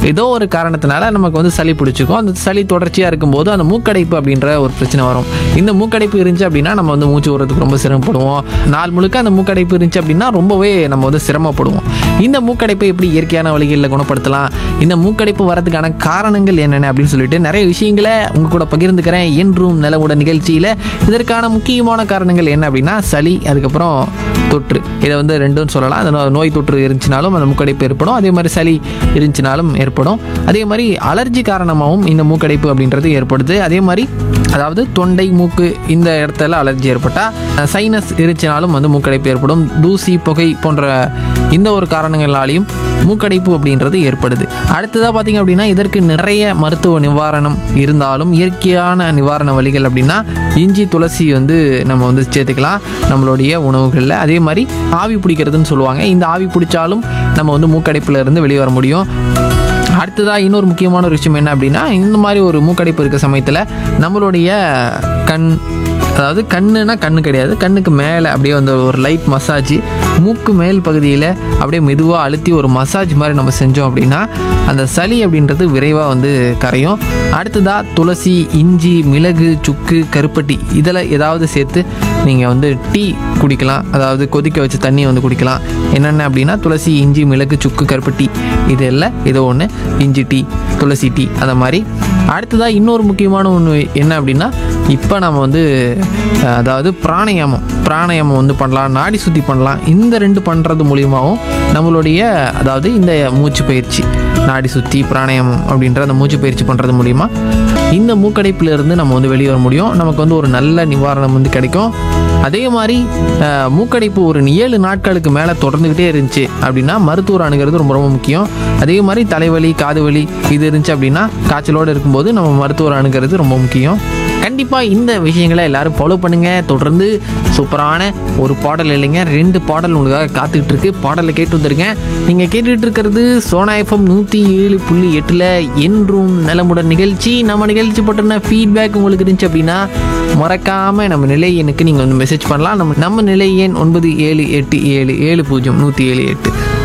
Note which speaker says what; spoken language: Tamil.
Speaker 1: ஏதோ ஒரு காரணத்தினால நமக்கு வந்து சளி பிடிச்சிக்கும் அந்த சளி தொடர்ச்சியாக இருக்கும்போது அந்த மூக்கடைப்பு அப்படின்ற ஒரு பிரச்சனை வரும் இந்த மூக்கடைப்பு இருந்துச்சு அப்படின்னா நம்ம வந்து மூச்சு விடுறதுக்கு ரொம்ப சிரமப்படுவோம் நாள் முழுக்க அந்த மூக்கடைப்பு இருந்துச்சு அப்படின்னா ரொம்பவே நம்ம வந்து சிரமப்படுவோம் இந்த மூக்கடைப்பை எப்படி இயற்கையான வழிகளில் குணப்படுத்தலாம் இந்த மூக்கடைப்பு வரதுக்கான காரணங்கள் என்னென்ன அப்படின்னு சொல்லிட்டு நிறைய விஷயங்களை உங்க கூட பகிர்ந்துக்கிறேன் என்றும் நிலவுட நிகழ்ச்சியில் இதற்கான முக்கியமான காரணங்கள் என்ன அப்படின்னா சளி அதுக்கப்புறம் தொற்று இதை வந்து ரெண்டும் சொல்லலாம் அந்த நோ- நோய் தொற்று இருந்துச்சுனாலும் அந்த மூக்கடைப்பு ஏற்படும் அதே மாதிரி சளி இருந்துச்சுனாலும் ஏற்படும் அதே மாதிரி அலர்ஜி காரணமாகவும் இந்த மூக்கடைப்பு அப்படின்றது ஏற்படுது அதே மாதிரி அதாவது தொண்டை மூக்கு இந்த இடத்துல அலர்ஜி ஏற்பட்டால் சைனஸ் இருந்துச்சுனாலும் வந்து மூக்கடைப்பு ஏற்படும் தூசி புகை போன்ற இந்த ஒரு காரணங்களாலையும் மூக்கடைப்பு அப்படின்றது ஏற்படுது அடுத்ததாக பார்த்தீங்க அப்படின்னா இதற்கு நிறைய மருத்துவ நிவாரணம் இருந்தாலும் இயற்கையான நிவாரண வழிகள் அப்படின்னா இஞ்சி துளசி வந்து நம்ம வந்து சேர்த்துக்கலாம் நம்மளுடைய உணவுகளில் அதே மாதிரி ஆவி பிடிக்கிறதுன்னு சொல்லுவாங்க இந்த ஆவி பிடிச்சாலும் நம்ம வந்து மூக்கடைப்புல இருந்து வெளியே வர முடியும் அடுத்ததாக இன்னொரு முக்கியமான ஒரு விஷயம் என்ன அப்படின்னா இந்த மாதிரி ஒரு மூக்கடைப்பு இருக்க சமயத்தில் நம்மளுடைய கண் அதாவது கண்ணுனா கண்ணு கிடையாது கண்ணுக்கு மேலே அப்படியே வந்து ஒரு லைட் மசாஜ் மூக்கு மேல் பகுதியில் அப்படியே மெதுவாக அழுத்தி ஒரு மசாஜ் மாதிரி நம்ம செஞ்சோம் அப்படின்னா அந்த சளி அப்படின்றது விரைவாக வந்து கரையும் அடுத்ததாக துளசி இஞ்சி மிளகு சுக்கு கருப்பட்டி இதில் ஏதாவது சேர்த்து நீங்கள் வந்து டீ குடிக்கலாம் அதாவது கொதிக்க வச்ச தண்ணி வந்து குடிக்கலாம் என்னென்ன அப்படின்னா துளசி இஞ்சி மிளகு சுக்கு கருப்பட்டி இது இல்லை ஏதோ ஒன்று இஞ்சி டீ துளசி டீ அந்த மாதிரி அடுத்ததாக இன்னொரு முக்கியமான ஒன்று என்ன அப்படின்னா இப்போ நம்ம வந்து அஹ், அதாவது பிராணாயாமம் பிராணாயாமம் வந்து பண்ணலாம் நாடி சுத்தி பண்ணலாம் இந்த ரெண்டு பண்ணுறது மூலியமாகவும் நம்மளுடைய அதாவது இந்த மூச்சு பயிற்சி நாடி சுத்தி பிராணாயாமம் அப்படின்ற அந்த மூச்சு பயிற்சி பண்ணுறது மூலிமா இந்த மூக்கடைப்புல இருந்து நம்ம வந்து வெளியே வர முடியும் நமக்கு வந்து ஒரு நல்ல நிவாரணம் வந்து கிடைக்கும் அதே மாதிரி அஹ், மூக்கடைப்பு ஒரு ஏழு நாட்களுக்கு மேலே தொடர்ந்துக்கிட்டே இருந்துச்சு அப்படின்னா மருத்துவர் அணுகிறது ரொம்ப ரொம்ப முக்கியம் அதே மாதிரி தலைவலி காது வலி இது இருந்துச்சு அப்படின்னா காய்ச்சலோடு இருக்கும்போது நம்ம மருத்துவர் அணுகிறது ரொம்ப முக்கியம் கண்டிப்பாக இந்த விஷயங்களை எல்லாரும் ஃபாலோ பண்ணுங்க தொடர்ந்து சூப்பரான ஒரு பாடல் இல்லைங்க ரெண்டு பாடல் உங்களுக்காக காத்துக்கிட்டு இருக்கு பாடலை கேட்டு வந்துருங்க நீங்கள் கேட்டுட்டு இருக்கிறது சோனா எஃப்எம் நூற்றி ஏழு புள்ளி எட்டில் என்றும் நலமுடன் நிகழ்ச்சி நம்ம நிகழ்ச்சி பற்றின ஃபீட்பேக் உங்களுக்கு இருந்துச்சு அப்படின்னா மறக்காமல் நம்ம நிலை எண்ணுக்கு நீங்கள் வந்து மெசேஜ் பண்ணலாம் நம்ம நம்ம நிலை எண் ஒன்பது ஏழு எட்டு ஏழு ஏழு பூஜ்ஜியம் நூற்றி ஏழு எட்டு